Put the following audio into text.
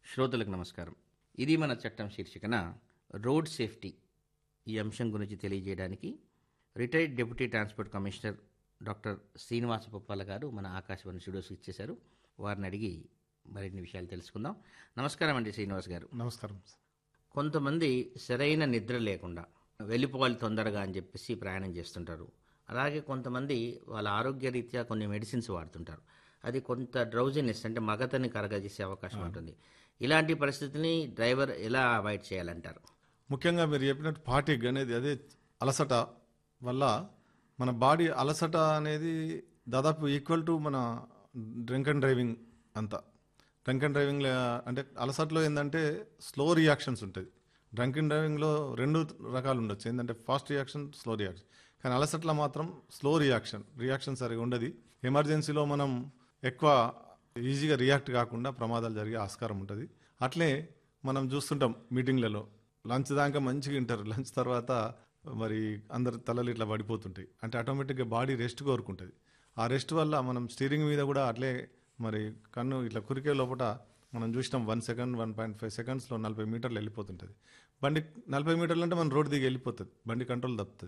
శ్రోతలకు నమస్కారం ఇది మన చట్టం శీర్షికన రోడ్ సేఫ్టీ ఈ అంశం గురించి తెలియజేయడానికి retired deputy transport commissioner doctor Srinivasa Poppala గారు మన ఆకాశవాణి స్టూడియోస్ ఇచ్చేశారు వారిని అడిగి మరిన్ని విషయాలు తెలుసుకుందాం నమస్కారం అండి శ్రీనివాస్ గారు నమస్కారం కొంతమంది సరైన నిద్ర లేకుండా వెళ్ళిపోవాలి తొందరగా అని చెప్పేసి ప్రయాణం చేస్తుంటారు అలాగే కొంతమంది వాళ్ళ ఆరోగ్య రీత్యా కొన్ని మెడిసిన్స్ వాడుతుంటారు అది కొంత డ్రౌజినెస్ అంటే మగతని కరగజేసే అవకాశం ఉంటుంది ఇలాంటి పరిస్థితిని డ్రైవర్ ఎలా అవాయిడ్ చేయాలంటారు ముఖ్యంగా మీరు చెప్పినట్టు ఫాటిక్ అనేది అదే అలసట వల్ల మన బాడీ అలసట అనేది దాదాపు ఈక్వల్ టు మన డ్రింక్ అండ్ డ్రైవింగ్ అంతా డ్రంక్ అండ్ డ్రైవింగ్ అంటే అలసటలో ఏంటంటే స్లో రియాక్షన్స్ ఉంటుంది డ్రంక్ అండ్ డ్రైవింగ్లో రెండు రకాలు ఉండొచ్చు ఏంటంటే ఫాస్ట్ రియాక్షన్ స్లో రియాక్షన్ కానీ అలసట్లో మాత్రం స్లో రియాక్షన్ రియాక్షన్ సరిగా ఉండదు ఎమర్జెన్సీలో మనం ఎక్కువ ఈజీగా రియాక్ట్ కాకుండా ప్రమాదాలు జరిగే ఆస్కారం ఉంటుంది అట్లే మనం చూస్తుంటాం మీటింగ్లలో లంచ్ దాకా మంచిగా వింటారు లంచ్ తర్వాత మరి అందరు తలలు ఇట్లా పడిపోతుంటాయి అంటే ఆటోమేటిక్గా బాడీ రెస్ట్ కోరుకుంటుంది ఆ రెస్ట్ వల్ల మనం స్టీరింగ్ మీద కూడా అట్లే మరి కన్ను ఇట్లా కురికే లోపల మనం చూసినాం one second one point five సెకండ్స్లో నలభై మీటర్లు వెళ్ళిపోతుంటుంది బండి నలభై మీటర్లు అంటే మనం రోడ్డు దిగి వెళ్ళిపోతుంది బండి కంట్రోల్ తప్పుతుంది